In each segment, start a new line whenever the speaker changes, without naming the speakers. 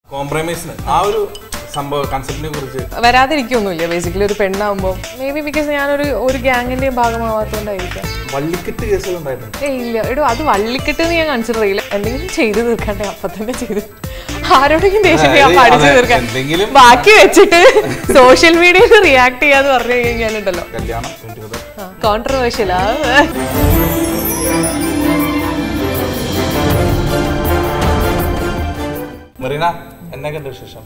കോംപ്രമൈസിന് ആ ഒരു സംഭവ കൺസെപ്റ്റിനെ കുറിച്ച്
വരാതിരിക്കൊന്നുമില്ല ബേസിക്കലി ഒരു പെണ്ണാകുമ്പോൾ മേ ബി ബിക്കോസ് ഞാനൊരു ഒരു ഗ്യാങ്ങിന്റെയും ഭാഗമാവാത്തതുകൊണ്ടായിരിക്കാം
വള്ളിക്കെട്ട് കേസുകൾ ഉണ്ടായിട്ടുണ്ട്
ഏയ് ഇല്ല എടോ അത് വള്ളിക്കെട്ട് എന്ന് ഞാൻ കൺസിഡർ ചെയ്യില്ല എന്തെങ്കിലും ചെയ്തു തീർക്കണ്ടേ അപ്പൊ തന്നെ ചെയ്തു ആരോടെങ്കിലും ദേഷ്യം ഞാൻ
അതായത്
പഠിച്ചു
അതെ,
തീർക്കാം
എന്തെങ്കിലും-
ബാക്കി വെച്ചിട്ട് സോഷ്യൽ മീഡിയയിൽ റിയാക്ട് ചെയ്യാന്ന് പറഞ്ഞു കഴിഞ്ഞാലുണ്ടല്ലോ
കല്യാണം വീണ്ടും
കോൺട്രവേഴ്ഷ്യലാ
മെറീന എന്നൊക്കെ ഉണ്ട് വിശേഷം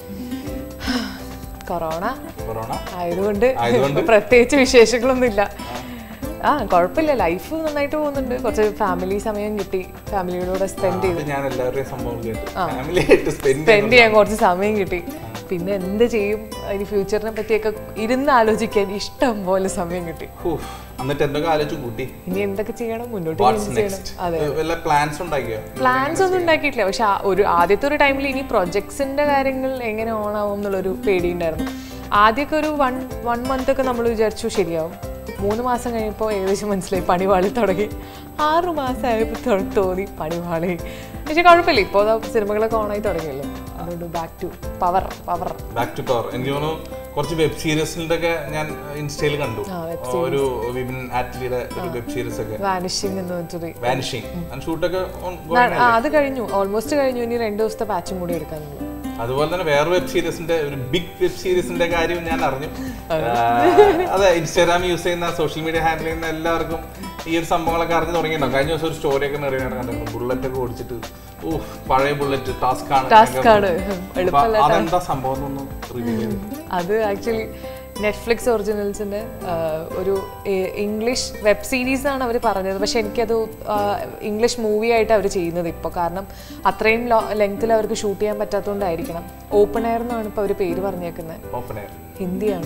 കൊറോണ
കൊറോണ
ആയതുകൊണ്ട്
ആയതുകൊണ്ട്?
പ്രത്യേകിച്ച് വിശേഷങ്ങളൊന്നും ഇല്ല ആ കുഴപ്പമില്ല ലൈഫ് നന്നായിട്ട് പോകുന്നുണ്ട് കുറച്ച് ഫാമിലി സമയം കിട്ടി ഫാമിലിയോടെ സ്പെൻഡ് ചെയ്തു
അത് ഞാൻ എല്ലാവരുടെയും സംഭവം കേട്ടു ഫാമിലി ആയിട്ട് സ്പെൻഡ്
സ്പെൻഡ് ചെയ്യാൻ കുറച്ച് സമയം കിട്ടി പിന്നെ എന്ത് ചെയ്യും ഇനി ഫ്യൂച്ചറിനെ പറ്റിയൊക്കെ ഇരുന്ന് ആലോചിക്കാൻ ഇഷ്ടം പോലെ സമയം കിട്ടി
എന്നിട്ട് എന്തൊക്കെ ആലോചിച്ച് കൂട്ടി
ഇനി എന്തൊക്കെ ചെയ്യണം മുന്നോട്ട്
വാട്ട്സ്
എന്ത് ചെയ്യണം
നെക്സ്റ്റ്
അതെ
വല്ല പ്ലാൻസ് ഉണ്ടാക്കിയോ
പ്ലാൻസ് ഒന്നും ഉണ്ടാക്കിയിട്ടില്ല പക്ഷെ ആ ഒരു ആദ്യത്തെ ഒരു ടൈമിൽ ഇനി പ്രൊജക്ട്സിന്റെ കാര്യങ്ങൾ എങ്ങനെ ഓൺ ആവും എന്നുള്ളൊരു പേടിയുണ്ടായിരുന്നു ആദ്യമൊക്കെ ഒരു വൺ വൺ മന്ത് ഒക്കെ നമ്മൾ വിചാരിച്ചു ശരിയാവും മൂന്ന് മാസം കഴിഞ്ഞപ്പോൾ ഏകദേശം മനസ്സിലായി പണിവാളി തുടങ്ങി ആറ് മാസം ആയപ്പോൾ തോന്നി പണിവാളി പക്ഷെ കുഴപ്പമില്ല ഇപ്പോൾ സിനിമകളൊക്കെ ഓണായി തുടങ്ങിയല്ലോ അതുകൊണ്ട് back to power power
back to power എനിക്ക് തോന്നുന്നു കുറച്ച് വെബ് സീരീസിന്റെ ഒക്കെ ഞാൻ ഇൻസ്റ്റയിൽ കണ്ടു
ആ, web
ഒരു വിപിൻ ആറ്റ്ലിയുടെ ഒരു വെബ് സീരീസ് ഒക്കെ
വാനിഷിംഗ് എന്ന് പറഞ്ഞിട്ട്
വാനിഷിങ് ഷൂട്ടൊക്കെ
ആ, അത് കഴിഞ്ഞു ഓൾമോസ്റ്റ് കഴിഞ്ഞു ഇനി രണ്ട് ദിവസത്തെ പാച്ചും കൂടി എടുക്കാനുള്ളൂ
അതുപോലെ തന്നെ വേറെ വെബ് സീരീസിന്റെ ഒരു ബിഗ് വെബ് സീരീസിന്റെ കാര്യം ഞാൻ അറിഞ്ഞു ആ, അതെ ഇൻസ്റ്റാഗ്രാം യൂസ് ചെയ്യുന്ന സോഷ്യൽ മീഡിയ ഹാൻഡിൽ ചെയ്യുന്ന എല്ലാവർക്കും ഈ ഒരു സംഭവങ്ങളൊക്കെ അറിഞ്ഞു തുടങ്ങിയിട്ടുണ്ടാവും കഴിഞ്ഞ ദിവസം ഒരു സ്റ്റോറി ഒക്കെ നിറയെ കണ്ടിട്ടുണ്ട് ബുള്ളറ്റ് ഒക്കെ ഓടിച്ചിട്ട് ഊഹ് പഴയ ബുള്ളറ്റ് ടാസ്ക് ആണ്
ടാസ്ക് ആണ്
അപ്പൊ
എളുപ്പമല്ല
അതെന്താ സംഭവം എന്നൊന്ന് റിവ്യൂ ചെയ്തു
അത് ആക്ച്വലി നെറ്റ്ഫ്ലിക്സ് ഒറിജിനൽസിന്റെ ഒരു എ- ഇംഗ്ലീഷ് വെബ് സീരീസ് ആണ് അവർ പറഞ്ഞത് പക്ഷെ എനിക്കത് ആ, ഇംഗ്ലീഷ് മൂവി ആയിട്ട് അവർ ചെയ്യുന്നത് ഇപ്പോൾ കാരണം അത്രയും ലെങ്ത്തിൽ അവർക്ക് ഷൂട്ട് ചെയ്യാൻ പറ്റാത്തതുകൊണ്ടായിരിക്കണം ഓപ്പൺ എയർ എന്നാണ് ഇപ്പോൾ അവർ പേര് പറഞ്ഞേക്കുന്നത്
ഓപ്പൺ എയർ
ഹിന്ദിയാണ്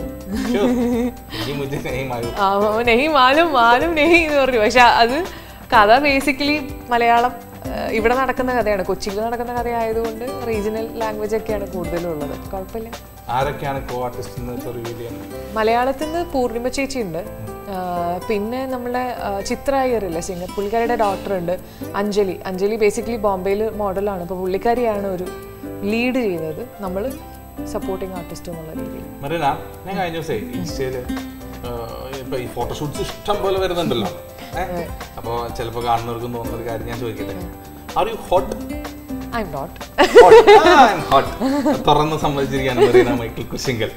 മുझे नहीं मालूम
ആ, നെഹി മാലും മാലും നെഹി എന്ന് പറഞ്ഞു പക്ഷെ അത് കഥ ബേസിക്കലി മലയാളം ആ, ഇവിടെ നടക്കുന്ന കഥയാണ് കൊച്ചിയിൽ നടക്കുന്ന കഥ ആയതുകൊണ്ട് റീജിയണൽ ലാംഗ്വേജ് ഒക്കെയാണ് കൂടുതലും ഉള്ളത് കുഴപ്പമില്ല
ആരൊക്കെയാണ് കോ ആർട്ടിസ്റ്റ് എന്ന് റിവ്യൂ ചെയ്യുന്നത്
മലയാളത്തിൽ നിന്ന് പൂർണിമ ചേച്ചി ഉണ്ട് പിന്നെ നമ്മളെ ആ, ചിത്ര അയ്യറില്ലേ സിംഗർ പുള്ളിക്കാരിയുടെ ഡോക്ടർ ഉണ്ട് അഞ്ജലി അഞ്ജലി ബേസിക്കലി ബോംബെയിൽ മോഡലാണ് അപ്പോൾ പുള്ളിക്കാരിയാണ് ഒരു ലീഡ് ചെയ്യുന്നത് നമ്മൾ സപ്പോർട്ടിങ് ആർട്ടിസ്റ്റ് എന്നുള്ള രീതിയിൽ
മറീന ഞാൻ കഴിഞ്ഞ ദിവസേ ഇൻസ്റ്റയില് ഇപ്പൊ ഈ ഫോട്ടോഷൂട്ട്സ് ഇഷ്ടം പോലെ വരുന്നുണ്ടല്ലോ ഏഹ് അപ്പൊ ചിലപ്പോ കാണുന്നവർക്കും തോന്നുന്ന ഒരു കാര്യം ഞാൻ ചോദിക്കട്ടെ are you hot
I am not
hot തുറന്ന് സമ്മതിച്ചിരിക്കുകയാണ് മറീന മൈക്കിൾ കുശിങ്കൽ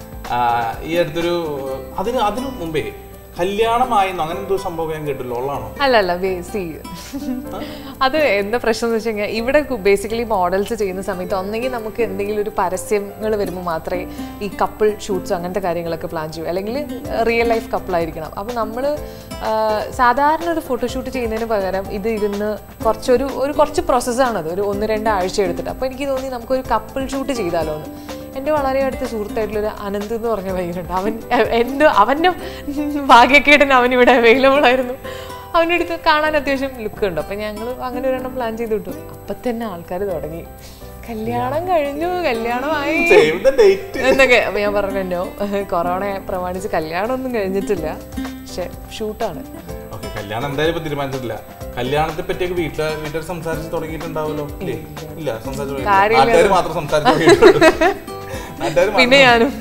ഈ അടുത്തൊരു അതിന് അതിനു മുമ്പേ കല്യാണമായെന്നോ അങ്ങനെ എന്തോ സംഭവം ഞാൻ കേട്ടില്ല ഉള്ളതാണോ
അല്ല അല്ല സി അത് എന്താ പ്രശ്നം എന്ന് വെച്ച് കഴിഞ്ഞാൽ ഇവിടെ ബേസിക്കലി മോഡൽസ് ചെയ്യുന്ന സമയത്ത് ഒന്നെങ്കിൽ നമുക്ക് എന്തെങ്കിലും ഒരു പരസ്യങ്ങൾ വരുമ്പോൾ മാത്രമേ ഈ കപ്പിൾ ഷൂട്ട്സ് അങ്ങനത്തെ കാര്യങ്ങളൊക്കെ പ്ലാൻ ചെയ്യൂ അല്ലെങ്കിൽ റിയൽ ലൈഫ് കപ്പിൾ ആയിരിക്കണം അപ്പോൾ നമ്മൾ സാധാരണ ഒരു ഫോട്ടോഷൂട്ട് ചെയ്യുന്നതിന് പകരം ഇത് ഇരുന്ന് കുറച്ചൊരു ഒരു കുറച്ച് പ്രോസസ്സാണത് ഒരു ഒന്ന് രണ്ട് ആഴ്ച എടുത്തിട്ട് അപ്പോൾ എനിക്ക് തോന്നി നമുക്കൊരു കപ്പിൾ ഷൂട്ട് ചെയ്താലോ എന്ന് എൻ്റെ വളരെ അടുത്ത സുഹൃത്തായിട്ടുള്ളൊരു അനന്ത് എന്ന് പറഞ്ഞ പയ്യനുണ്ട് അവൻ എ- എൻ്റെ അവൻ്റെ ഭാഗ്യക്കേടൻ അവൻ ഇവിടെ അവൈലബിൾ ആയിരുന്നു അവൻ്റെ അടുത്ത് കാണാൻ അത്യാവശ്യം ലുക്ക് ഉണ്ട് അപ്പം ഞങ്ങൾ അങ്ങനെ ഒരെണ്ണം പ്ലാൻ ചെയ്ത് വിട്ടു അപ്പം തന്നെ ആൾക്കാർ തുടങ്ങി കല്യാണം കഴിഞ്ഞു കല്യാണമായി
സേവ് ദ ഡേറ്റ്
എന്നൊക്കെ അപ്പം ഞാൻ പറഞ്ഞോ കൊറോണ പ്രമാണിച്ച് കല്യാണമൊന്നും കഴിഞ്ഞിട്ടില്ല പക്ഷെ ഷൂട്ടാണ്
ഓക്കെ കല്യാണം എന്തായാലും ഇപ്പൊ തീരുമാനിച്ചിട്ടില്ല കല്യാണത്തെ പറ്റിയൊക്കെ വീട്ടിലെ വീട്ടുകാർ സംസാരിച്ച് തുടങ്ങിയിട്ടുണ്ടാവുമല്ലോ ഇല്ലേ ഇല്ല സംസാരിച്ചു നാട്ടുകാർ മാത്രം സംസാരിച്ച് തുടങ്ങിയിട്ടുണ്ട് നാട്ടുകാർ
പിന്നെ ഞാനും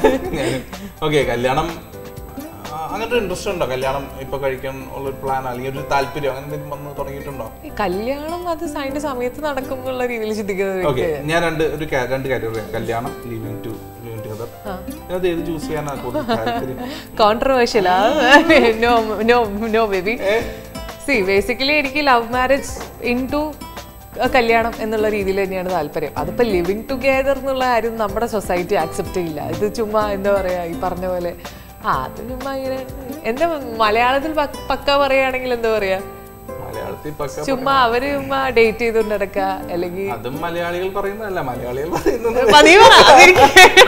ഓക്കെ കല്യാണം ആ, അങ്ങനത്തെ ഇൻട്രസ്റ്റ് ഉണ്ടോ കല്യാണം ഇപ്പൊ കഴിക്കാൻ ഉള്ള ഒരു പ്ലാൻ അല്ലെങ്കിൽ ഒരു താല്പര്യം അങ്ങനെ എന്തെങ്കിലും വന്ന് തുടങ്ങിയിട്ടുണ്ടോ
ഈ കല്യാണം അത് അതിന്റെ സമയത്ത് നടക്കും എന്നുള്ള രീതിയിൽ ചിന്തിക്കുന്നത്
ഓക്കെ ഞാൻ രണ്ട് ഒരു കാ- രണ്ട് കാര്യം പറയാം കല്യാണം ലിവിങ് ടു ലിവിങ് ടുഗദർ അത് ഏത് ചൂസ് ചെയ്യാനാണ് കൂടുതൽ താല്പര്യം
controversial no no no baby see basically എനിക്ക് ലവ് മാരേജ് ഇൻ ടു കല്യാണം എന്നുള്ള രീതിയിൽ തന്നെയാണ് താല്പര്യം അതിപ്പോൾ ലിവിങ് ടുഗെദർ എന്നുള്ള കാര്യം നമ്മുടെ സൊസൈറ്റി ആക്സെപ്റ്റ് ചെയ്യില്ല ഇത് ചുമ്മാ എന്താ പറയാ ഈ പറഞ്ഞ പോലെ ആ അത് ചുമ്മാ ഇങ്ങനെ എന്താ മലയാളത്തിൽ പക്ക- പക്ക പറയുകയാണെങ്കിൽ എന്താ പറയാ
മലയാളത്തിൽ പക്ക
ചുമ്മാ അവര് ചുമ്മാ ഡേറ്റ് ചെയ്തുകൊണ്ട് നടക്കുക അല്ലെങ്കിൽ
അതും മലയാളികൾ പറയുന്നതല്ല മലയാളികൾ പറയുന്നത്
പതിവ് അതെനിക്ക്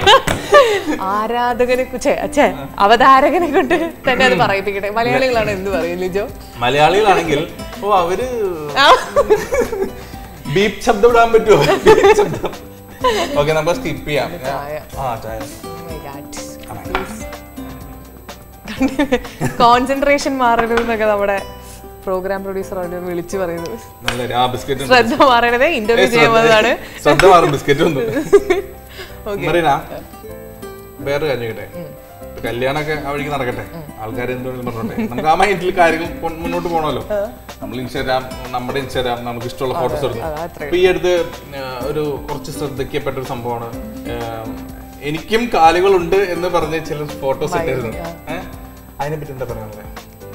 ആരാധകനെ ഛെ, ഛെ, അവതാരകനെ കൊണ്ട് തന്നെ അത് പറയിപ്പിക്കട്ടെ മലയാളികളാണ് എന്ത് പറയും ലിജോ
മലയാളികളാണെങ്കിൽ ഓ അവര്
ആ.
ബീപ് ശബ്ദം ഇടാൻ പറ്റുമോ ബീപ് ശബ്ദം ഓക്കെ നമുക്ക് സ്കിപ്പ് ചെയ്യാം
ചായ.
ആ ചായ
കോൺസെൻട്രേഷൻ മാറരുത് എന്നൊക്കെ നമ്മുടെ പ്രോഗ്രാം പ്രൊഡ്യൂസറോട് വിളിച്ചു പറയുന്നത്
നല്ല ആ ബിസ്ക്കറ്റ്
ശ്രദ്ധ മാറണത് ഇന്റർവ്യൂ ചെയ്യുന്നതാണ്
ശ്രദ്ധ മാറും ബിസ്ക്കറ്റ് ഒന്നും മറീന വേറെ കാര്യം കേട്ടെ കല്യാണമൊക്കെ ആ വഴിക്ക് നടക്കട്ടെ ആൾക്കാർ എന്തുകൊണ്ടും പറഞ്ഞോട്ടെ നമുക്ക് ആ മൈൻഡിൽ കാര്യങ്ങൾ കൊ- മുന്നോട്ട് പോകണമല്ലോ നമ്മൾ ഇൻസ്റ്റാഗ്രാം നമ്മുടെ ഇൻസ്റ്റാഗ്രാം നമുക്ക് ഇഷ്ടമുള്ള ഫോട്ടോസ് എടുക്കും
അതാ അത്രേ
അപ്പൊ ഈ അടുത്ത് ആ, ഒരു കുറച്ച് ശ്രദ്ധിക്കപ്പെട്ട ഒരു സംഭവമാണ് ആ, എനിക്കും കാലുകളുണ്ട് എന്ന് പറഞ്ഞ് ചില ഫോട്ടോസ് ഇട്ടിരുന്നു ഏഹ് അതിനെ പറ്റി എന്താ പറയാനുള്ളത്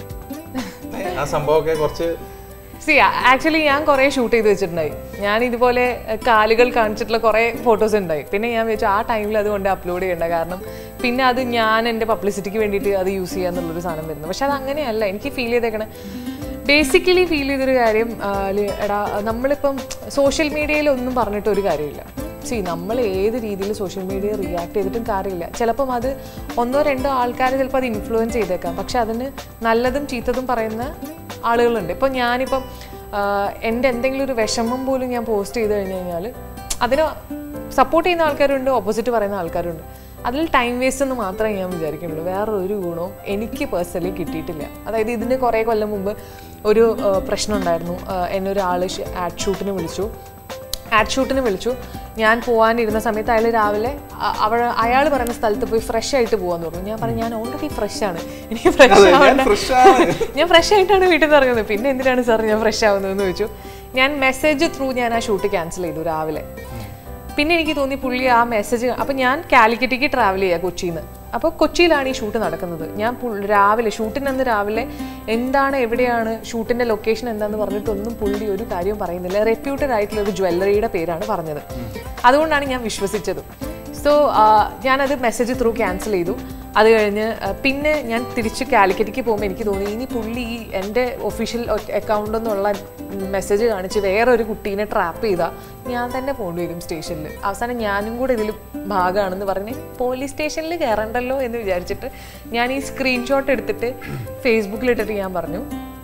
ഏ, ആ സംഭവമൊക്കെ കുറച്ച്
സി ആക്ച്വലി ഞാൻ കുറേ ഷൂട്ട് ചെയ്ത് വെച്ചിട്ടുണ്ടായി ഞാൻ ഇതുപോലെ അഹ്, കാലുകൾ കാണിച്ചിട്ടുള്ള കുറേ ഫോട്ടോസ് ഉണ്ടായി പിന്നെ ഞാൻ വെച്ചു ആ ടൈമിൽ അതുകൊണ്ട് അപ്ലോഡ് ചെയ്യണ്ട കാരണം പിന്നെ അത് ഞാൻ എൻ്റെ പബ്ലിസിറ്റിക്ക് വേണ്ടിയിട്ട് അത് യൂസ് ചെയ്യാന്നുള്ളൊരു സാധനം വരുന്നു പക്ഷെ അത് അങ്ങനെയല്ല എനിക്ക് ഫീൽ ചെയ്തേക്കണേ ബേസിക്കലി ഫീൽ ചെയ്തൊരു കാര്യം ആ, ലി- എടാ നമ്മളിപ്പം സോഷ്യൽ മീഡിയയിൽ ഒന്നും പറഞ്ഞിട്ട് ഒരു കാര്യമില്ല സി നമ്മൾ ഏത് രീതിയിൽ സോഷ്യൽ മീഡിയ റിയാക്ട് ചെയ്തിട്ടും കാര്യമില്ല ചിലപ്പം അത് ഒന്നോ രണ്ടോ ആൾക്കാർ ചിലപ്പോൾ അത് ഇൻഫ്ലുവൻസ് ചെയ്തേക്കാം പക്ഷെ അതിന് നല്ലതും ചീത്തതും പറയുന്ന ആളുകളുണ്ട് ഇപ്പം ഞാനിപ്പം ആ, എൻ്റെ എന്തെങ്കിലും ഒരു വിഷമം പോലും ഞാൻ പോസ്റ്റ് ചെയ്ത് കഴിഞ്ഞ് കഴിഞ്ഞാൽ അതിന് സപ്പോർട്ട് ചെയ്യുന്ന ആൾക്കാരുണ്ട് ഓപ്പോസിറ്റ് പറയുന്ന ആൾക്കാരുണ്ട് അതിൽ ടൈം വേസ്റ്റ് എന്ന് മാത്രമേ ഞാൻ വിചാരിക്കുന്നുള്ളൂ വേറെ ഒരു ഗുണവും എനിക്ക് പേഴ്സണലി കിട്ടിയിട്ടില്ല അതായത് ഇതിന് കുറേ കൊല്ലം മുമ്പ് ഒരു ആ, പ്രശ്നം ഉണ്ടായിരുന്നു ആ, എന്നെ ഒരാൾ ആഡ് ഷൂട്ടിന് വിളിച്ചു ആഡ് ഷൂട്ടിന് വിളിച്ചു ഞാൻ പോകാനിരുന്ന സമയത്ത് അയാൾ രാവിലെ അ- അവൾ അയാൾ പറയുന്ന സ്ഥലത്ത് പോയി ഫ്രഷ് ആയിട്ട് പോകാന്ന് പറഞ്ഞു ഞാൻ പറഞ്ഞു ഞാൻ ഓൾറെഡി ഫ്രഷ് ആണ് എനിക്ക് ഫ്രഷ്
അതെ, ഞാൻ
ആവണ്ട
fresh ആണ്.
ഞാൻ ഫ്രഷ് ആയിട്ടാണ് വീട്ടിൽ നിന്ന് ഇറങ്ങുന്നത് പിന്നെ എന്തിനാണ് സാർ ഞാൻ ഫ്രഷ് ആവുന്നതെന്ന് ചോദിച്ചു ഞാൻ മെസ്സേജ് ത്രൂ ഞാൻ ആ ഷൂട്ട് ക്യാൻസൽ ചെയ്തു രാവിലെ പിന്നെ എനിക്ക് തോന്നി പുള്ളി ആ മെസ്സേജ് അപ്പം ഞാൻ കാലിക്കറ്റിക്ക് ട്രാവൽ ചെയ്യുക കൊച്ചിയിൽ നിന്ന് അപ്പോൾ കൊച്ചിയിലാണ് ഈ ഷൂട്ട് നടക്കുന്നത് ഞാൻ പുൾ- രാവിലെ ഷൂട്ടിന് അന്ന് രാവിലെ എന്താണ് എവിടെയാണ് ഷൂട്ടിൻ്റെ ലൊക്കേഷൻ എന്താണെന്ന് പറഞ്ഞിട്ടൊന്നും പുള്ളി ഒരു കാര്യവും പറയുന്നില്ല റെപ്യൂട്ടഡ് ആയിട്ടുള്ള ഒരു ജ്വല്ലറിയുടെ പേരാണ് പറഞ്ഞത് അതുകൊണ്ടാണ് ഞാൻ വിശ്വസിച്ചത് സോ ഞാനത് മെസ്സേജ് ത്രൂ ക്യാൻസൽ ചെയ്തു അത് കഴിഞ്ഞ് ആ, പിന്നെ ഞാൻ തിരിച്ച് കാലിക്കറ്റിക്ക് പോകുമ്പോൾ എനിക്ക് തോന്നി ഇനി പുള്ളി ഈ എൻ്റെ ഒഫീഷ്യൽ അക്കൗണ്ടിൽ നിന്നുള്ള മെസ്സേജ് കാണിച്ച് വേറെ ഒരു കുട്ടീനെ ട്രാപ്പ് ചെയ്താൽ ഞാൻ തന്നെ പോകേണ്ടി വരും സ്റ്റേഷനിൽ അവസാനം ഞാനും കൂടെ ഇതിൽ ഭാഗമാണെന്ന് പറഞ്ഞ് പോലീസ് സ്റ്റേഷനിൽ കയറണ്ടല്ലോ എന്ന് വിചാരിച്ചിട്ട് ഞാൻ ഈ സ്ക്രീൻഷോട്ട് എടുത്തിട്ട് ഫേസ്ബുക്കിലിട്ടിട്ട് ഞാൻ പറഞ്ഞു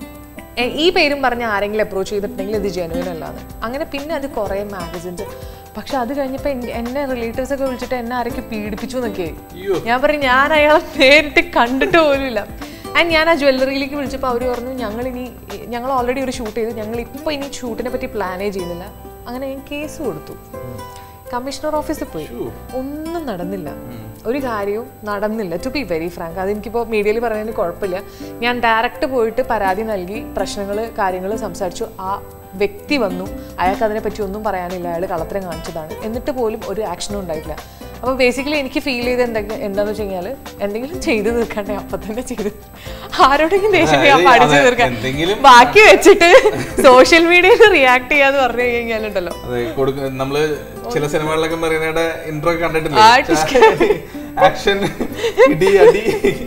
എ- ഈ പേരും പറഞ്ഞ് ആരെങ്കിലും അപ്രോച്ച് ചെയ്തിട്ടുണ്ടെങ്കിൽ ഇത് ജെനുവിൻ അല്ലാന്ന് അങ്ങനെ പിന്നെ അത് കുറേ മാഗസിൻസ് പക്ഷെ അത് കഴിഞ്ഞപ്പോൾ എന്നെ റിലേറ്റീവ്സ് ഒക്കെ വിളിച്ചിട്ട് എന്നെ ആരൊക്കെ പീഡിപ്പിച്ചു എന്നൊക്കെ
അയ്യോ.
ഞാൻ പറഞ്ഞു ഞാൻ അയാളെ നേരിട്ട് കണ്ടിട്ട് പോലുമില്ല ആൻഡ് ഞാൻ ആ ജ്വല്ലറിയിലേക്ക് വിളിച്ചപ്പോൾ അവർ പറഞ്ഞു ഞങ്ങൾ ഇനി ഞങ്ങൾ ഓൾറെഡി ഒരു ഷൂട്ട് ചെയ്തു ഞങ്ങൾ ഇപ്പോൾ ഇനി ഷൂട്ടിനെ പറ്റി പ്ലാനേ ചെയ്യുന്നില്ല അങ്ങനെ ഞാൻ കേസ് കൊടുത്തു കമ്മീഷണർ ഓഫീസിൽ പോയി ഒന്നും നടന്നില്ല ഒരു കാര്യവും നടന്നില്ല ടു ബി വെരി ഫ്രാങ്ക് അതെനിക്കിപ്പോൾ മീഡിയയിൽ പറയുന്നതിന് കുഴപ്പമില്ല ഞാൻ ഡയറക്റ്റ് പോയിട്ട് പരാതി നൽകി പ്രശ്നങ്ങൾ കാര്യങ്ങൾ സംസാരിച്ചു ആ വ്യക്തി വന്നു അയാൾക്ക് അതിനെപ്പറ്റി ഒന്നും പറയാനില്ല അയാൾ കള്ളത്തരം കാണിച്ചതാണ് എന്നിട്ട് പോലും ഒരു ആക്ഷനും ഉണ്ടായിട്ടില്ല അപ്പോൾ ബേസിക്കലി എനിക്ക് ഫീൽ ചെയ്ത് എന്തൊക്കെ എന്താന്ന് വെച്ച് കഴിഞ്ഞാൽ എന്തെങ്കിലും ചെയ്തു തീർക്കണ്ടേ അപ്പം തന്നെ ചെയ്ത് ആരോടെങ്കിലും ദേഷ്യം ഞാൻ
അതെ,
പഠിച്ചു
അതെ,
തീർക്കാൻ
എന്തെങ്കിലും
ബാക്കി വെച്ചിട്ട് സോഷ്യൽ മീഡിയയിൽ റിയാക്ട് ചെയ്യാന്ന് പറഞ്ഞു കഴിഞ്ഞാലുണ്ടല്ലോ
അതെ കൊടുക്ക നമ്മള് ചില സിനിമകളിലൊക്കെ മറീനയുടെ ഇൻട്രോ
ആ,
കണ്ടിട്ടില്ലേ ആക്ഷൻ ഇടി അടി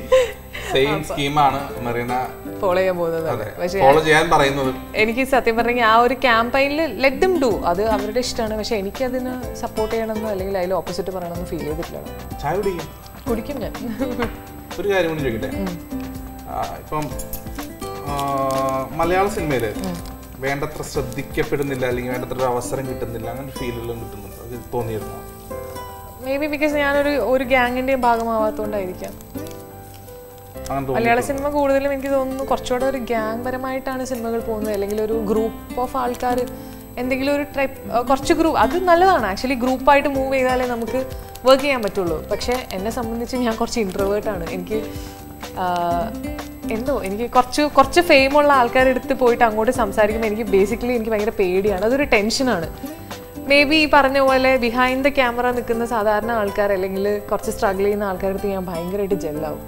സെയിം സ്കീമാണ് മറീന
ഫോളോ ചെയ്യാൻ പോകുന്നത്
അതെ
പക്ഷെ
ഫോളോ ചെയ്യാൻ പറയുന്നത്
എനിക്ക് സത്യം പറഞ്ഞെങ്കിൽ ആ ഒരു ക്യാമ്പയിനിൽ ലെറ്റ് ദം ഡു അത് അവരുടെ ഇഷ്ടമാണ് പക്ഷെ എനിക്കതിന് സപ്പോർട്ട് ചെയ്യണമെന്നോ അല്ലെങ്കിൽ അതിൽ ഓപ്പോസിറ്റ് പറയണമെന്നോ ഫീൽ ചെയ്തിട്ടില്ല
ചായ കുടിക്കും
കുടിക്കും ഞാൻ
ഒരു കാര്യം കൂടി ചോദിക്കട്ടെ ആ, ഇപ്പം ആ, മലയാള സിനിമയില് വേണ്ടത്ര ശ്രദ്ധിക്കപ്പെടുന്നില്ല അല്ലെങ്കിൽ വേണ്ടത്ര ഒരു അവസരം കിട്ടുന്നില്ല അങ്ങനെ ഫീലുകളും കിട്ടുന്നുണ്ട് അത് തോന്നിയിരുന്നു
മേ ബി ബിക്കോസ് ഞാനൊരു ഒരു ഗ്യാങ്ങിന്റെയും ഭാഗമാവാത്തോണ്ടായിരിക്കാം
അങ്ങനെ തോന്നി
മലയാള സിനിമ കൂടുതലും എനിക്ക് തോന്നുന്നു കുറച്ചുകൂടെ ഒരു ഗ്യാങ് പരമായിട്ടാണ് സിനിമകൾ പോകുന്നത് അല്ലെങ്കിൽ ഒരു ഗ്രൂപ്പ് ഓഫ് ആൾക്കാർ എന്തെങ്കിലും ഒരു ട്രൈപ്പ് കുറച്ച് ഗ്രൂപ്പ് അത് നല്ലതാണ് ആക്ച്വലി ഗ്രൂപ്പായിട്ട് മൂവ് ചെയ്താലേ നമുക്ക് വർക്ക് ചെയ്യാൻ പറ്റുള്ളൂ പക്ഷേ എന്നെ സംബന്ധിച്ച് ഞാൻ കുറച്ച് ഇൻട്രവേർട്ടാണ് എനിക്ക് ആ, എന്തോ എനിക്ക് കുറച്ച് കുറച്ച് ഫെയിമുള്ള ആൾക്കാരുടെ അടുത്ത് പോയിട്ട് അങ്ങോട്ട് സംസാരിക്കുമ്പോൾ എനിക്ക് ബേസിക്കലി എനിക്ക് ഭയങ്കര പേടിയാണ് അതൊരു ടെൻഷനാണ് മേ ബി ഈ പറഞ്ഞ പോലെ ബിഹൈൻഡ് ദ ക്യാമറ നിൽക്കുന്ന സാധാരണ ആൾക്കാർ അല്ലെങ്കിൽ കുറച്ച് സ്ട്രഗിൾ ചെയ്യുന്ന ആൾക്കാരുടെ അടുത്ത് ഞാൻ ഭയങ്കരമായിട്ട് ജെല്ലാവും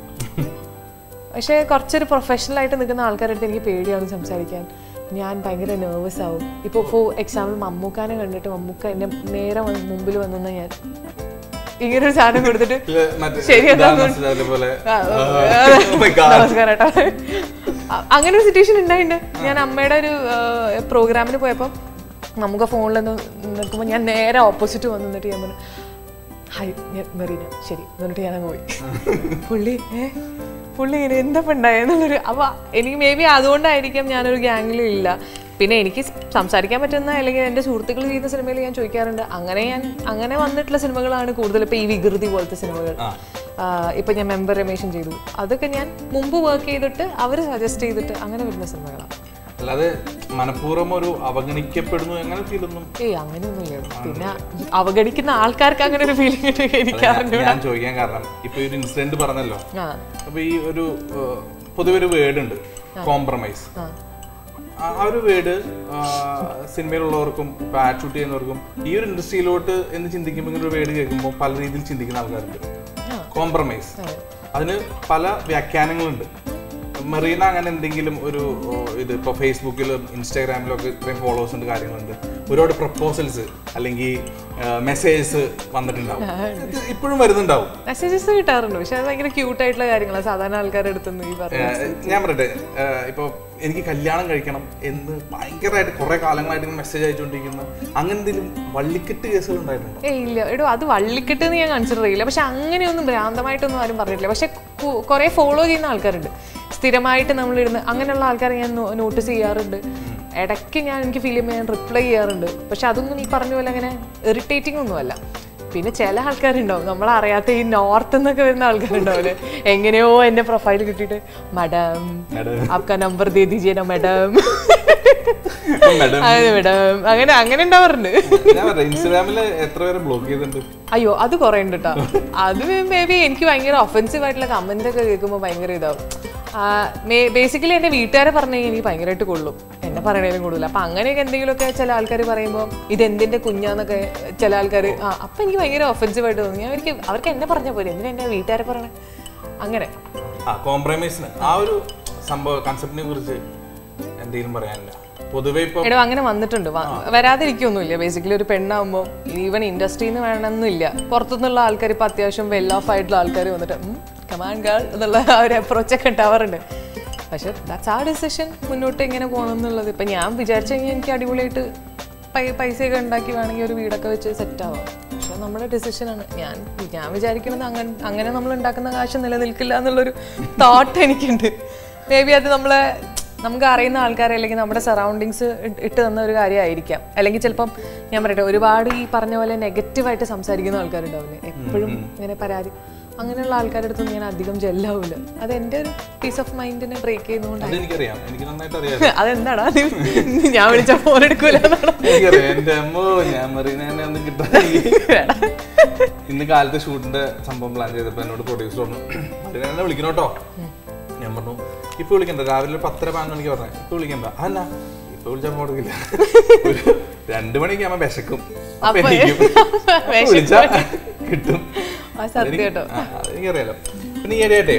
പക്ഷേ കുറച്ചൊരു പ്രൊഫഷണൽ ആയിട്ട് നിൽക്കുന്ന ആൾക്കാരുടെ അടുത്ത് എനിക്ക് പേടിയാണ് സംസാരിക്കാൻ ഞാൻ ഭയങ്കര നെർവസ് ആവും ഇപ്പോൾ ഫോർ എക്സാമ്പിൾ മമ്മൂക്കാനെ കണ്ടിട്ട് മമ്മൂക്ക എന്നെ നേരെ വന്ന് മുമ്പിൽ വന്നെന്നാൽ ഞാൻ ഇങ്ങനെ ഒരു സാധനം കൊടുത്തിട്ട്
ഇല്ല, മറ്റേ
ശരി, എന്നാ
ഇതാണ് മനസ്സിലായത് പോലെ
ആ,
Oh my God.
നമസ്കാരം കേട്ടോ അ- അങ്ങനെ ഒരു സിറ്റുവേഷൻ ഉണ്ടായിട്ടുണ്ട് ഞാൻ അമ്മയുടെ ഒരു പ്രോഗ്രാമിന് പോയപ്പോൾ നമുക്ക് ഫോണിൽ നിൽക്കുമ്പോൾ ഞാൻ നേരെ ഓപ്പോസിറ്റ് വന്ന് നിന്നിട്ട് ഞാൻ പറഞ്ഞു ഹായ് ഞാൻ മെറീന ശരി എന്നിട്ട് ഞാൻ അങ്ങ് പോയി പുള്ളി ഏ പുള്ളി ഇങ്ങനെ എന്താ ഉണ്ടായെന്നുള്ളൊരു അപ്പോൾ എനിക്ക് മേ ബി അതുകൊണ്ടായിരിക്കാം ഞാനൊരു ഗ്യാങ്ങിലും ഇല്ല പിന്നെ എനിക്ക് സ് സംസാരിക്കാൻ പറ്റുന്ന അല്ലെങ്കിൽ എൻ്റെ സുഹൃത്തുക്കൾ ചെയ്യുന്ന സിനിമയിൽ ഞാൻ ചോദിക്കാറുണ്ട് അങ്ങനെ ഞാൻ അങ്ങനെ വന്നിട്ടുള്ള സിനിമകളാണ് കൂടുതൽ ഇപ്പോൾ ഈ വികൃതി പോലത്തെ സിനിമകൾ ആഹ് ഇപ്പൊ ഞാൻ മെമ്പർ രമേശൻ ചെയ്തു അതൊക്കെ ഞാൻ മുമ്പ് വർക്ക് ചെയ്തിട്ട് അവർ സജസ്റ്റ് ചെയ്തിട്ട് അങ്ങനെ വരുന്ന സിനിമകളാണ്
അല്ലാതെ മനഃപൂർവ്വം ഒരു അവഗണിക്കപ്പെടുന്നു അങ്ങനെ ഫീലൊന്നും
ഏയ് അങ്ങനെയൊന്നുമില്ല പിന്നെ അവഗണിക്കുന്ന ആൾക്കാർക്ക് അങ്ങനെ ഒരു ഫീലിംഗ് എനിക്ക് അറിഞ്ഞു
ഞാൻ ചോദിക്കാൻ കാരണം ഇപ്പൊ ഈ ഒരു ഇൻസിഡന്റ് പറഞ്ഞല്ലോ
ആ
അപ്പൊ ഈ ഒരു ഏഹ്, പൊതുവെ ഒരു വേർഡ് ഉണ്ട് കോംപ്രമൈസ്
ആ
ആ ആ ഒരു വേർഡ് സിനിമയിലുള്ളവർക്കും ഇപ്പൊ ആഡ് ഷൂട്ട് ചെയ്യുന്നവർക്കും ഈ ഒരു ഇൻഡസ്ട്രിയിലോട്ട് എന്ന് ചിന്തിക്കുമ്പോൾ ഇങ്ങനെ ഒരു വേർഡ് കേൾക്കുമ്പോൾ പല രീതിയിൽ ചിന്തിക്കുന്ന ആൾക്കാരുണ്ട്
ആ.
കോംപ്രമൈസ് അതിന് പല വ്യാഖ്യാനങ്ങളുണ്ട് മെറീന അങ്ങനെ എന്തെങ്കിലും ഒരു ഓ, ഇത് ഇപ്പോൾ ഫേസ്ബുക്കിലും ഇൻസ്റ്റാഗ്രാമിലും ഒക്കെ ഇത്രയും ഫോളോവേഴ്സ് ഉണ്ട് കാര്യങ്ങളുണ്ട് ഒരുപാട് പ്രപ്പോസൽസ് അല്ലെങ്കിൽ മെസ്സേജസ് വന്നിട്ടുണ്ടാവും ഇത് ഇപ്പോഴും വരുന്നുണ്ടാവും
മെസ്സേജസ് കിട്ടാറുണ്ട് പക്ഷെ അത് ഭയങ്കര ക്യൂട്ട് ആയിട്ടുള്ള കാര്യങ്ങളാണ് സാധാരണ ആൾക്കാരുടെ അടുത്തുനിന്ന് ഈ പറഞ്ഞ
ഏഹ് ഞാൻ പറയട്ടെ ഏഹ് ഇപ്പൊ എനിക്ക് കല്യാണം കഴിക്കണം എന്ന് ഭയങ്കരമായിട്ട് കുറെ കാലങ്ങളായിട്ട് മെസ്സേജ് അയച്ചുകൊണ്ടിരിക്കുന്ന അങ്ങനെ എന്തെങ്കിലും വള്ളിക്കെട്ട് കേസുകൾ ഉണ്ടായിട്ടുണ്ടോ
ഏയ് ഇല്ല എടോ അത് വള്ളിക്കെട്ട് എന്ന് ഞാൻ കൺസിഡർ ചെയ്യില്ല പക്ഷെ അങ്ങനെയൊന്നും ഭ്രാന്തമായിട്ടൊന്നും ആരും പറഞ്ഞിട്ടില്ല പക്ഷെ കു- കുറെ ഫോളോ ചെയ്യുന്ന ആൾക്കാരുണ്ട് സ്ഥിരമായിട്ട് നമ്മളിരുന്ന് അങ്ങനെയുള്ള ആൾക്കാരെ ഞാൻ നോട്ടീസ് ചെയ്യാറുണ്ട് ഇടയ്ക്ക് ഞാൻ എനിക്ക് ഫീൽ ചെയ്യുമ്പോൾ ഞാൻ റിപ്ലൈ ചെയ്യാറുണ്ട് പക്ഷെ അതൊന്നും ഈ പറഞ്ഞ പോലെ അങ്ങനെ ഇറിറ്റേറ്റിംഗ് ഒന്നുമല്ല പിന്നെ ചില ആൾക്കാരുണ്ടാവും നമ്മളറിയാത്ത ഈ നോർത്ത് എന്നൊക്കെ വരുന്ന ആൾക്കാരുണ്ടാവില്ലേ എങ്ങനെയോ എന്റെ പ്രൊഫൈൽ കിട്ടിയിട്ട് മഡം
Madam.
ആപ്കാ നമ്പർ ദേ ദീജിയെ ना मैडम
മാഡം
അതെ മേഡം അങ്ങനെ അങ്ങനെ ഉണ്ടാവാറുണ്ട്
ഞാൻ പറയാം ഇൻസ്റ്റാഗ്രാമിൽ എത്ര പേരെ ബ്ലോക്ക് ചെയ്തിട്ടുണ്ട്
അയ്യോ അത് കുറേ ഉണ്ട് കേട്ടോ അത് മേ ബി എനിക്ക് ഭയങ്കര ഒഫൻസീവ് ആയിട്ടുള്ള കമന്റ് ഒക്കെ കേൾക്കുമ്പോൾ ഭയങ്കര ഇതാവും ബേസിക്കലി എൻ്റെ വീട്ടുകാരെ പറഞ്ഞു കഴിഞ്ഞാൽ എനിക്ക് ഭയങ്കരമായിട്ട് കൊള്ളും എന്നെ പറയണേലും കൂടുതൽ അപ്പം അങ്ങനെയൊക്കെ എന്തെങ്കിലുമൊക്കെ ചില ആൾക്കാർ പറയുമ്പോൾ ഇത് എന്തിൻ്റെ കുഞ്ഞാന്നൊക്കെ ചില ആൾക്കാർ ആ അപ്പം എനിക്ക് ഭയങ്കര ഒഫൻസീവ് ആയിട്ട് തോന്നി ഞാൻ എനിക്ക് അവർക്ക് എന്നെ പറഞ്ഞാൽ പോരെ എന്തിനാ എൻ്റെ വീട്ടുകാരെ പറയണേ അങ്ങനെ
ആ കോംപ്രമൈസിന് ആ ഒരു സംഭവ കൺസെപ്റ്റിനെ കുറിച്ച് എന്തെങ്കിലും പറയാനില്ല പൊതുവെ ഇപ്പൊ
എടോ അങ്ങനെ വന്നിട്ടുണ്ട് വ- വരാതിരിക്കൊന്നുമില്ല ബേസിക്കലി ഒരു പെണ്ണാകുമ്പോൾ ഈവൻ ഇൻഡസ്ട്രിയിൽ നിന്ന് വേണമെന്നില്ല പുറത്തുനിന്നുള്ള ആൾക്കാർ ഇപ്പം അത്യാവശ്യം വെൽ ഓഫ് ആയിട്ടുള്ള ആൾക്കാർ വന്നിട്ട് കമാൻ ഗേൾ എന്നുള്ള ആ ഒരു അപ്രോച്ച് ഒക്കെ ഉണ്ടാവാറുണ്ട് പക്ഷെ ദാറ്റ്സ് ആ ഡിസിഷൻ മുന്നോട്ട് എങ്ങനെ പോകണം എന്നുള്ളത് ഇപ്പം ഞാൻ വിചാരിച്ചു കഴിഞ്ഞാൽ എനിക്ക് അടിപൊളിയായിട്ട് പൈ പൈസയൊക്കെ ഉണ്ടാക്കി വേണമെങ്കിൽ ഒരു വീടൊക്കെ വെച്ച് സെറ്റ് ആവാം പക്ഷെ നമ്മുടെ ഡിസിഷനാണ് ഞാൻ ഞാൻ വിചാരിക്കുന്നത് അങ്ങനെ അങ്ങനെ നമ്മൾ ഉണ്ടാക്കുന്ന കാശ് നിലനിൽക്കില്ല എന്നുള്ളൊരു തോട്ട് എനിക്കുണ്ട് മേ ബി അത് നമ്മളെ നമുക്ക് അറിയുന്ന ആൾക്കാരെ അല്ലെങ്കിൽ നമ്മുടെ സറൗണ്ടിങ്സ് ഇട്ട് തന്ന ഒരു കാര്യമായിരിക്കാം അല്ലെങ്കിൽ ചിലപ്പം ഞാൻ പറയട്ടെ ഒരുപാട് ഈ പറഞ്ഞ പോലെ നെഗറ്റീവായിട്ട് സംസാരിക്കുന്ന ആൾക്കാരുണ്ടാവില്ലേ എപ്പോഴും ഇങ്ങനെ പരാതി അങ്ങനെയുള്ള ആൾക്കാരുടെ അടുത്തൊന്നും ഞാൻ അധികം ജെല്ലാവില്ല അത് എൻ്റെ ഒരു പീസ് ഓഫ് മൈൻഡിനെ ബ്രേക്ക് ചെയ്യുന്നതുകൊണ്ടാണ്
അതെനിക്കറിയാം എനിക്ക് നന്നായിട്ട് അറിയാം
അതെന്താടാ നീ ഞാൻ വിളിച്ച ഫോൺ എടുക്കൂല എന്നാണ്
എനിക്കറിയാം എന്റെ അമ്മോ ഞാൻ മറീനെ ഒന്നും കിട്ടാൻ ഇന്ന് കാലത്ത് ഷൂട്ടിന്റെ സംഭവം പ്ലാൻ ചെയ്തപ്പോ എന്നോട് പ്രൊഡ്യൂസർ പറഞ്ഞു മറീനെ വിളിക്കണം കേട്ടോ ഞാൻ പറഞ്ഞു ഇപ്പൊ വിളിക്കണ്ട രാവിലെ ഒരു പത്തര പതിനൊന്ന് മണിക്ക് പറഞ്ഞു ഇപ്പൊ വിളിക്കണ്ട അല്ല ഇപ്പൊ വിളിച്ചാൽ കൊടുക്കില്ല ഒരു രണ്ടു മണിക്ക് ആകുമ്പോ വിശക്കും അപ്പൊ
അപ്പൊ
എണീക്കും. അപ്പൊ വിളിച്ചാ കിട്ടും
ആ സത്യം കേട്ടോ
ആ, അത് എനിക്കറിയാലോ പിന്നെ ഈ ഇടയായിട്ടേ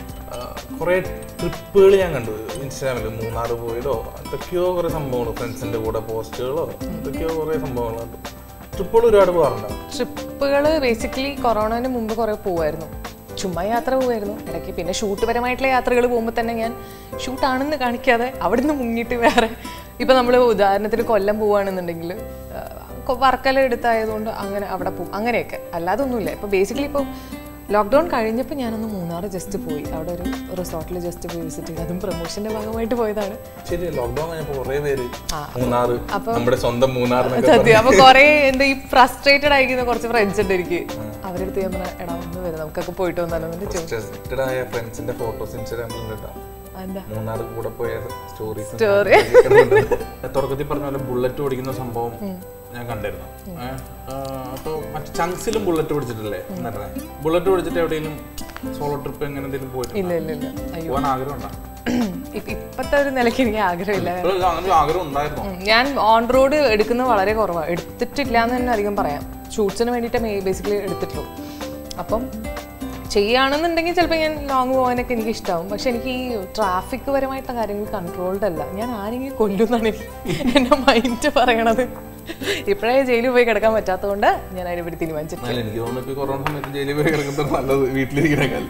കുറെ ട്രിപ്പുകൾ ഞാൻ കണ്ടു ഇൻസ്റ്റാഗ്രാമിൽ മൂന്നാർ പോയതോ എന്തൊക്കെയോ കുറെ സംഭവങ്ങൾ ഫ്രണ്ട്സിന്റെ കൂടെ പോസ്റ്റുകളോ എന്തൊക്കെയോ കുറെ സംഭവങ്ങൾ കണ്ടു ട്രിപ്പുകൾ ഒരുപാട് പോകാറുണ്ടോ
ട്രിപ്പുകൾ ബേസിക്കലി കൊറോണന് മുമ്പ് കുറേ പോവായിരുന്നു ചുമ്മാ യാത്ര പോവായിരുന്നു ഇടയ്ക്ക് പിന്നെ ഷൂട്ട് പരമായിട്ടുള്ള യാത്രകൾ പോകുമ്പോൾ തന്നെ ഞാൻ ഷൂട്ടാണെന്ന് കാണിക്കാതെ അവിടുന്ന് മുങ്ങിയിട്ട് വേറെ ഇപ്പം നമ്മൾ ഉദാഹരണത്തിന് കൊല്ലം പോവുകയാണെന്നുണ്ടെങ്കിൽ വർക്കെല്ലാം എടുത്തായതുകൊണ്ട് അങ്ങനെ അവിടെ പോകും അങ്ങനെയൊക്കെ അല്ലാതെ ഒന്നുമില്ല ഇപ്പോൾ ബേസിക്കലി ഇപ്പോൾ ലോക്ക്ഡൗൺ കഴിഞ്ഞപ്പോൾ ഞാനൊന്ന് മൂന്നാർ ജസ്റ്റ് പോയി അവിടെ ഒരു റിസോർട്ടിൽ ജസ്റ്റ് പോയി വിസിറ്റ് ചെയ്തു അതും പ്രൊമോഷൻ്റെ ഭാഗമായിട്ട് പോയതാണ്
ശരി ലോക്ക്ഡൌൺ കഴിഞ്ഞപ്പോ കുറെ പേര് മൂന്നാറ് നമ്മുടെ സ്വന്തം മൂന്നാർ
സത്യം അപ്പൊ കൊറേ എന്താ ഈ ഫ്രസ്ട്രേറ്റഡ് ആയിരിക്കുന്ന കുറച്ച് ഫ്രണ്ട്സ് ഉണ്ട് എനിക്ക് അവരുടെ അടുത്ത് ഞാൻ പറഞ്ഞ എടാ ഒന്ന് വരും നമുക്കൊക്കെ പോയിട്ട് വന്നാലോ എന്നിട്ട് ചോദിച്ചു
ആയ ഫ്രണ്ട്സിന്റെ ഫോട്ടോസ് ഇൻസ്റ്റാഗ്രാമിൽ ഉണ്ടാവും
എന്താ
മൂന്നാർ കൂടെ പോയ സ്റ്റോറീസ്
Story.
തുടക്കത്തിൽ പറഞ്ഞ പോലെ ബുള്ളറ്റ് ഓടിക്കുന്ന സംഭവം ഞാൻ കണ്ടിരുന്നു ഏഹ്, ആ, അപ്പൊ മറ്റു ചങ്സിലും ബുള്ളറ്റ് ഓടിച്ചിട്ടില്ലേ എന്നറിഞ്ഞേ ബുള്ളറ്റ് ഓടിച്ചിട്ട് എവിടെയെങ്കിലും സോളോ ട്രിപ്പ് എങ്ങനെ എന്തെങ്കിലും പോയിട്ട്
ഇല്ല ഇല്ല ഇല്ല അയ്യോ
പോകാൻ ആഗ്രഹം ഉണ്ടോ
ഇപ്പ- ഇപ്പത്തെ ഒരു നിലയ്ക്ക് എനിക്ക് ആഗ്രഹമില്ല
ഇപ്പോഴും അങ്ങനെ ഒരു ആഗ്രഹം ഉണ്ടായിരുന്നോ
ഉം, ഞാൻ ഓൺ റോഡ് എടുക്കുന്നത് വളരെ കുറവാണ് എടുത്തിട്ടില്ല എന്ന് തന്നെ അധികം പറയാം ഷൂട്ട്സിന് വേണ്ടിയിട്ട് ബേസിക്കലി എടുത്തിട്ടുള്ളൂ അപ്പം ചെയ്യുകയാണെന്നുണ്ടെങ്കിൽ ചിലപ്പോൾ ഞാൻ ലോങ് പോകാനൊക്കെ എനിക്ക് ഇഷ്ടമാവും പക്ഷെ എനിക്ക് ഈ ട്രാഫിക് പരമായിട്ടുള്ള കാര്യങ്ങൾ കൺട്രോൾഡ് അല്ല ഞാൻ ആരെങ്കിലും കൊല്ലുമെന്നാണ് എനിക്ക് എൻ്റെ മൈൻഡ് പറയണത് ഇപ്പോഴേ ജയിലിൽ പോയി കിടക്കാൻ പറ്റാത്തതുകൊണ്ട് ഞാൻ അതിനെ പറ്റി തീരുമാനിച്ചിട്ട്
അല്ല എനിക്ക് തോന്നുന്നു ഇപ്പൊ കൊറോണ സമയത്ത് ജയിലിൽ പോയി കിടക്കുന്നത് നല്ലത് വീട്ടിലിരിക്കണേക്കാൾ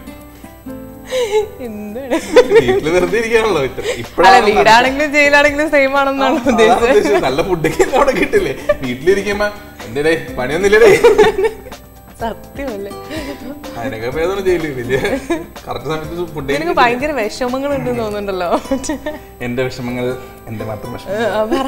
എന്താണ്
വീട്ടില് വെറുതെ ഇരിക്കാണല്ലോ ഇത്ര
അല്ല
ഇപ്പഴാണ്
വീടാണെങ്കിലും ജയിലാണെങ്കിലും സെയിം ആണെന്നാണ്
അതാണ്
ഉദ്ദേശിച്ചത്
ഉദ്ദേശിച്ചത്. നല്ല ഫുഡൊക്കെ അവിടെ കിട്ടില്ലേ വീട്ടിലിരിക്കുമ്പോ എന്തേ പണിയൊന്നുമില്ലേ
സത്യമല്ലേ
അതിനൊക്കെ ഭേദമാണ് ജയിലില്ലേ കറക്റ്റ് സമയത്ത് ഫുഡ്
നിനക്ക് ഭയങ്കര വിഷമങ്ങൾ ഉണ്ടെന്ന് തോന്നുന്നുണ്ടല്ലോ
എന്റെ വിഷമങ്ങൾ എന്റെ മാത്രം വിഷമം
ആ, പറ.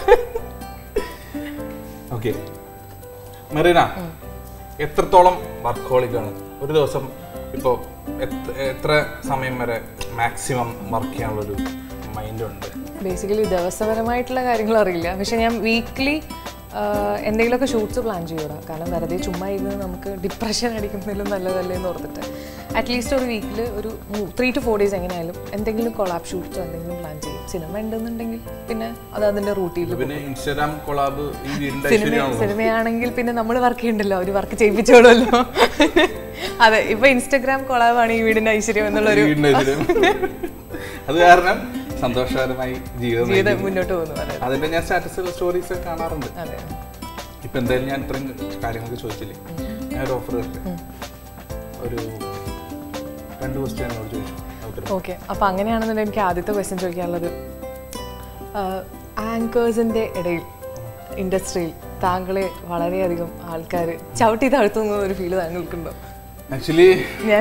ഓക്കെ മെറീന എത്രത്തോളം വർക്കോളിക്കാണ് ഒരു ദിവസം ഇപ്പോൾ എത്ര സമയം വരെ മാക്സിമം വർക്ക് ചെയ്യാനുള്ളൊരു മൈൻഡ് ഉണ്ട്
ബേസിക്കലി ദിവസപരമായിട്ടുള്ള കാര്യങ്ങൾ അറിയില്ല പക്ഷെ ഞാൻ വീക്ക്ലി എന്തെങ്കിലുമൊക്കെ ഷൂട്ട്സ് പ്ലാൻ ചെയ്യൂടാ കാരണം വെറുതെ ചുമ്മാ ഇരുന്ന് നമുക്ക് ഡിപ്രഷൻ അടിക്കുന്നതിലും നല്ലതല്ലേ എന്ന് ഓർത്തിട്ട് അറ്റ്ലീസ്റ്റ് ഒരു വീക്കിൽ ഒരു ത്രീ ടു ഫോർ ഡേയ്സ് എങ്ങനെയായാലും എന്തെങ്കിലും കൊളാബ് ഷൂട്ട്സോ എന്തെങ്കിലും പ്ലാൻ ചെയ്യും സിനിമ ഉണ്ടെന്നുണ്ടെങ്കിൽ പിന്നെ അത് അതിൻ്റെ റൂട്ടീനിൽ
പിന്നെ ഇൻസ്റ്റാഗ്രാം കൊളാബ് ഈ വീടിന്റെ
സിനിമ
ഐശ്വര്യമാണല്ലോ
സിനിമയാണെങ്കിൽ പിന്നെ നമ്മൾ വർക്ക് ചെയ്യണ്ടല്ലോ അവർ വർക്ക് ചെയ്യിപ്പിച്ചോളുമല്ലോ അതെ ഇപ്പൊ ഇൻസ്റ്റഗ്രാം കൊളാബാണ് ഈ വീടിന്റെ ഐശ്വര്യം എന്നുള്ളൊരു
ഈ വീടിന്റെ ഐശ്വര്യം അത് കാരണം സന്തോഷകരമായി ജീവിതം
ജീവിതം
നയിക്കുന്നു.
മുന്നോട്ട് പോകുന്നു അതെ
അതിന്റെ ഞാൻ സ്റ്റാറ്റസ് സ്റ്റോറീസ് ഒക്കെ കാണാറുണ്ട്
അതെ
ഇപ്പൊ എന്തായാലും ഞാൻ ഇത്രയും കാര്യങ്ങളൊക്കെ ചോദിച്ചില്ലേ ഞാൻ ഒരു ഓഫർ തരട്ടെ ഒരു രണ്ട് ക്വസ്റ്റ്യൻ എന്നോട് ചോദിച്ചു ഉത്തരം
ഓക്കെ അപ്പൊ അങ്ങനെയാണെന്നുണ്ടെങ്കിൽ എനിക്ക് ആദ്യത്തെ ക്വസ്റ്റ്യൻ ചോദിക്കാനുള്ളത് ആങ്കേഴ്സിന്റെ ഇടയിൽ ഇൻഡസ്ട്രിയിൽ താങ്കളെ വളരെയധികം ആൾക്കാർ ചവിട്ടി താഴ്ത്തുന്ന ഒരു ഫീല് താങ്കൾക്കുണ്ടോ
ആക്ച്വലി
ഞാൻ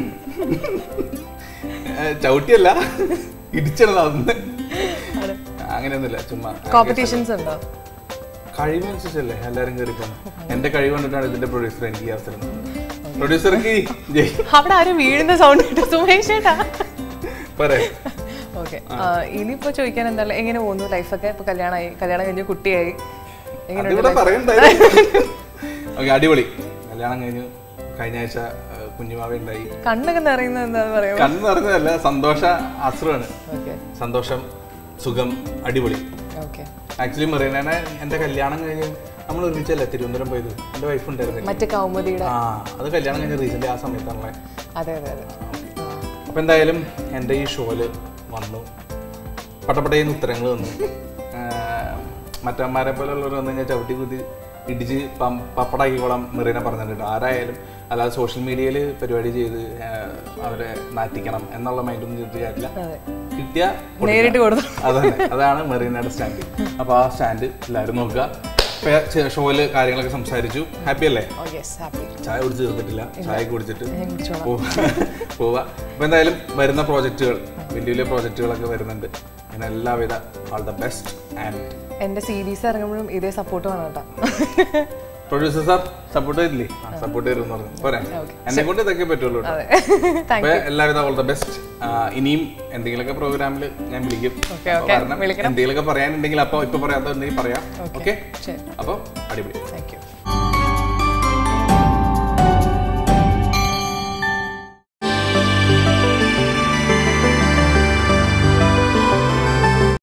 ചവിട്ടിയല്ല ഇടിച്ചത് അന്ന് അങ്ങനെയൊന്നുമില്ല ചുമ്മാ
കോമ്പറ്റീഷൻസ് ഉണ്ടോ
കഴിവനുസരിച്ചല്ലേ എല്ലാരും കയറി പോകുന്നത് എന്റെ കഴിവ് കണ്ടിട്ടാണ് ഇതിന്റെ പ്രൊഡ്യൂസർ എനിക്ക് ഈ അവസരം പ്രൊഡ്യൂസർക്ക് ജയ്
അവിടെ ആരും വീടിന്റെ സൗണ്ട് ഇട്ട് സുമേഷ് ഏട്ടാ
പറയാ
ഓക്കെ ഇനിയിപ്പോ ചോദിക്കാൻ എന്താ എങ്ങനെ പോകുന്നു ലൈഫൊക്കെ ഇപ്പൊ കല്യാണമായി കല്യാണം കഴിഞ്ഞു കുട്ടിയായി എങ്ങനെയുണ്ട്
അതിവിടെ പറയണ്ടേ ഓക്കെ അടിപൊളി കല്യാണം കഴിഞ്ഞു കഴിഞ്ഞ ആഴ്ച ആ, കുഞ്ഞുമാവ ഉണ്ടായി
കണ്ണൊക്കെ നിറയുന്നത് എന്താന്ന് പറയാമോ
കണ്ണു നിറഞ്ഞതല്ല സന്തോഷ അസുറാണ്
ഓക്കെ
സന്തോഷം സുഖം അടിപൊളി
ഓക്കെ
ആക്ച്വലി മെറീനാണ് എന്റെ കല്യാണം കഴിഞ്ഞ് നമ്മൾ ഒരുമിച്ചല്ലേ തിരുവനന്തപുരം പോയത് എന്റെ വൈഫ് ഉണ്ടായിരുന്നില്ല
മറ്റേ കൗമുദിയുടെ
ആ അത് കല്യാണം കഴിഞ്ഞ റീസെന്റ് ആ സമയത്താണല്ലേ
അതെ അതെ അതെ
അപ്പൊ എന്തായാലും എൻ്റെ ഈ ഷോയില് വന്നു പട്ടപ്പടയുന്ന ഉത്തരങ്ങൾ വന്നു മറ്റന്മാരെ പോലുള്ളവർ വന്നു കഴിഞ്ഞാൽ ചവിട്ടി കുത്തി ഇടിച്ച് പം- പപ്പടാക്കിക്കോളാം മെറീന പറഞ്ഞിട്ടുണ്ട് ആരായാലും അല്ലാതെ സോഷ്യൽ മീഡിയയിൽ പരിപാടി ചെയ്ത് ആ, അവരെ നാറ്റിക്കണം എന്നുള്ള മൈൻഡൊന്നും ചെയ്തിട്ട് കാര്യമില്ല
അതെ
കിട്ടിയ
നേരിട്ട് കൊടുത്തു
അതന്നെ അതാണ് മെറീനയുടെ സ്റ്റാൻഡ് അപ്പോൾ ആ സ്റ്റാൻഡ് എല്ലാവരും നോക്കുക ഷോയില് കാര്യങ്ങളൊക്കെ സംസാരിച്ചു ഹാപ്പി അല്ലേ
ഓ യെസ് ഹാപ്പി
ചായ കുടിച്ച് തീർത്തിട്ടില്ല ചായ കുടിച്ചിട്ട്
ഞാൻ കുടിച്ചോളാം
പോവാ അപ്പൊ എന്തായാലും വരുന്ന പ്രോജക്റ്റുകൾ വലിയ വലിയ പ്രോജക്റ്റുകളൊക്കെ വരുന്നുണ്ട് അങ്ങനെ എല്ലാവിധ ആൾ ദ ബെസ്റ്റ് ആൻഡ്
എന്റെ സീരീസ് ഇറങ്ങുമ്പോഴും ഇതേ സപ്പോർട്ട് വേണം കേട്ടോ
പ്രൊഡ്യൂസർ സാർ സപ്പോർട്ട് ചെയ്തില്ലേ സപ്പോർട്ട് ചെയ്തെന്ന് പറഞ്ഞു പോരാ എന്നെ കൊണ്ട് ഇതൊക്കെ പറ്റുള്ളൂ കേട്ടോ.
അതെ താങ്ക്
അപ്പൊ എല്ലാവിധ ഓൾ ദ ബെസ്റ്റ് ഇനിയും എന്തെങ്കിലുമൊക്കെ പ്രോഗ്രാമിൽ ഞാൻ വിളിക്കും
Okay,
അപ്പൊ
okay.
കാരണം
വിളിക്കണം.
എന്തെങ്കിലുമൊക്കെ പറയാനുണ്ടെങ്കിൽ അപ്പൊ ഇപ്പൊ പറയാത്ത എന്തെങ്കിലും പറയാം ഓക്കെ
ശരി
അപ്പൊ അടിപൊളി
താങ്ക് യു